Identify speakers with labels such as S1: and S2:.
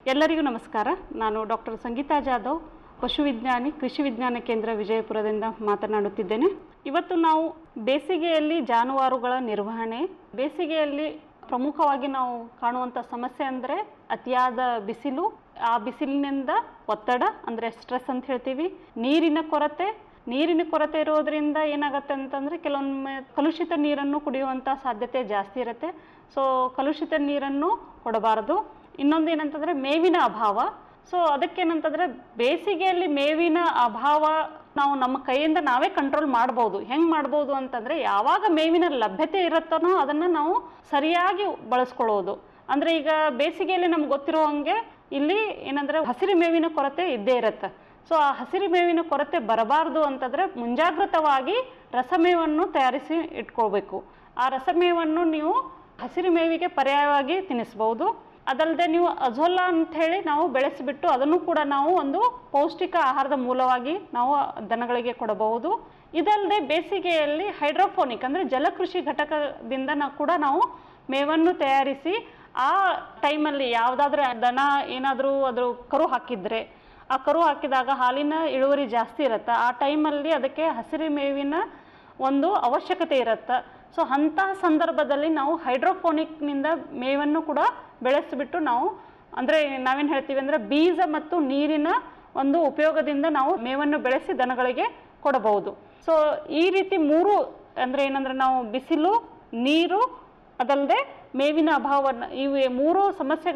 S1: ಎಲ್ಲರಿಗೂ ನಮಸ್ಕಾರ ನಾನು ಡಾಕ್ಟರ್ ಸಂಗೀತಾ ಜಾಧವ್ ಪಶು ವಿಜ್ಞಾನಿ ಕೃಷಿ ವಿಜ್ಞಾನ ಕೇಂದ್ರ ವಿಜಯಪುರದಿಂದ ಮಾತನಾಡುತ್ತಿದ್ದೇನೆ ಇವತ್ತು ನಾವು ಬೇಸಿಗೆಯಲ್ಲಿ ಜಾನುವಾರುಗಳ ನಿರ್ವಹಣೆ ಬೇಸಿಗೆಯಲ್ಲಿ ಪ್ರಮುಖವಾಗಿ ನಾವು ಕಾಣುವಂಥ ಸಮಸ್ಯೆ ಅಂದರೆ ಅತಿಯಾದ ಬಿಸಿಲು ಆ ಬಿಸಿಲಿನಿಂದ ಒತ್ತಡ ಅಂದರೆ ಸ್ಟ್ರೆಸ್ ಅಂತ ಹೇಳ್ತೀವಿ ನೀರಿನ ಕೊರತೆ ನೀರಿನ ಕೊರತೆ ಇರೋದ್ರಿಂದ ಏನಾಗುತ್ತೆ ಅಂತಂದರೆ ಕೆಲವೊಮ್ಮೆ ಕಲುಷಿತ ನೀರನ್ನು ಕುಡಿಯುವಂಥ ಸಾಧ್ಯತೆ ಜಾಸ್ತಿ ಇರುತ್ತೆ ಸೊ ಕಲುಷಿತ ನೀರನ್ನು ಕೊಡಬಾರದು ಇನ್ನೊಂದು ಏನಂತಂದರೆ ಮೇವಿನ ಅಭಾವ ಸೊ ಅದಕ್ಕೇನಂತಂದರೆ ಬೇಸಿಗೆಯಲ್ಲಿ ಮೇವಿನ ಅಭಾವ ನಾವು ನಮ್ಮ ಕೈಯಿಂದ ನಾವೇ ಕಂಟ್ರೋಲ್ ಮಾಡ್ಬೋದು ಹೆಂಗೆ ಮಾಡ್ಬೋದು ಅಂತಂದರೆ ಯಾವಾಗ ಮೇವಿನ ಲಭ್ಯತೆ ಇರುತ್ತನೋ ಅದನ್ನು ನಾವು ಸರಿಯಾಗಿ ಬಳಸ್ಕೊಳ್ಳೋದು ಅಂದರೆ ಈಗ ಬೇಸಿಗೆಯಲ್ಲಿ ನಮ್ಗೆ ಗೊತ್ತಿರೋ ಹಂಗೆ ಇಲ್ಲಿ ಏನಂದರೆ ಹಸಿರು ಮೇವಿನ ಕೊರತೆ ಇದ್ದೇ ಇರುತ್ತೆ ಸೊ ಆ ಹಸಿರು ಮೇವಿನ ಕೊರತೆ ಬರಬಾರ್ದು ಅಂತಂದರೆ ಮುಂಜಾಗ್ರತವಾಗಿ ರಸಮೇವನ್ನು ತಯಾರಿಸಿ ಇಟ್ಕೊಳ್ಬೇಕು ಆ ರಸಮೇವನ್ನು ನೀವು ಹಸಿರು ಮೇವಿಗೆ ಪರ್ಯಾಯವಾಗಿ ತಿನ್ನಿಸ್ಬೋದು ಅದಲ್ಲದೆ ನೀವು ಅಜೋಲಾ ಅಂತ ಹೇಳಿ ನಾವು ಬೆಳೆಸಿಬಿಟ್ಟು ಅದನ್ನು ಕೂಡ ನಾವು ಒಂದು ಪೌಷ್ಟಿಕ ಆಹಾರದ ಮೂಲವಾಗಿ ನಾವು ದನಗಳಿಗೆ ಕೊಡಬಹುದು ಇದಲ್ಲದೆ ಬೇಸಿಗೆಯಲ್ಲಿ ಹೈಡ್ರೋಫೋನಿಕ್ ಅಂದರೆ ಜಲಕೃಷಿ ಘಟಕದಿಂದ ನಾವು ಕೂಡ ನಾವು ಮೇವನ್ನು ತಯಾರಿಸಿ ಆ ಟೈಮಲ್ಲಿ ಯಾವುದಾದ್ರೂ ದನ ಏನಾದರೂ ಅದು ಕರು ಹಾಕಿದರೆ ಆ ಕರು ಹಾಕಿದಾಗ ಹಾಲಿನ ಇಳುವರಿ ಜಾಸ್ತಿ ಇರುತ್ತೆ ಆ ಟೈಮಲ್ಲಿ ಅದಕ್ಕೆ ಹಸಿರು ಮೇವಿನ ಒಂದು ಅವಶ್ಯಕತೆ ಇರುತ್ತೆ ಸೊ ಅಂತಹ ಸಂದರ್ಭದಲ್ಲಿ ನಾವು ಹೈಡ್ರೋಫೋನಿಕ್ನಿಂದ ಮೇವನ್ನು ಕೂಡ ಬೆಳೆಸಿಬಿಟ್ಟು ನಾವು ಅಂದರೆ ನಾವೇನು ಹೇಳ್ತೀವಿ ಅಂದರೆ ಬೀಜ ಮತ್ತು ನೀರಿನ ಒಂದು ಉಪಯೋಗದಿಂದ ನಾವು ಮೇವನ್ನು ಬೆಳೆಸಿ ದನಗಳಿಗೆ ಕೊಡಬಹುದು ಸೊ ಈ ರೀತಿ ಮೂರು ಅಂದರೆ ಏನಂದರೆ ನಾವು ಬಿಸಿಲು ನೀರು ಅದಲ್ಲದೆ ಮೇವಿನ ಅಭಾವವನ್ನು ಇವು ಮೂರು ಸಮಸ್ಯೆಗಳು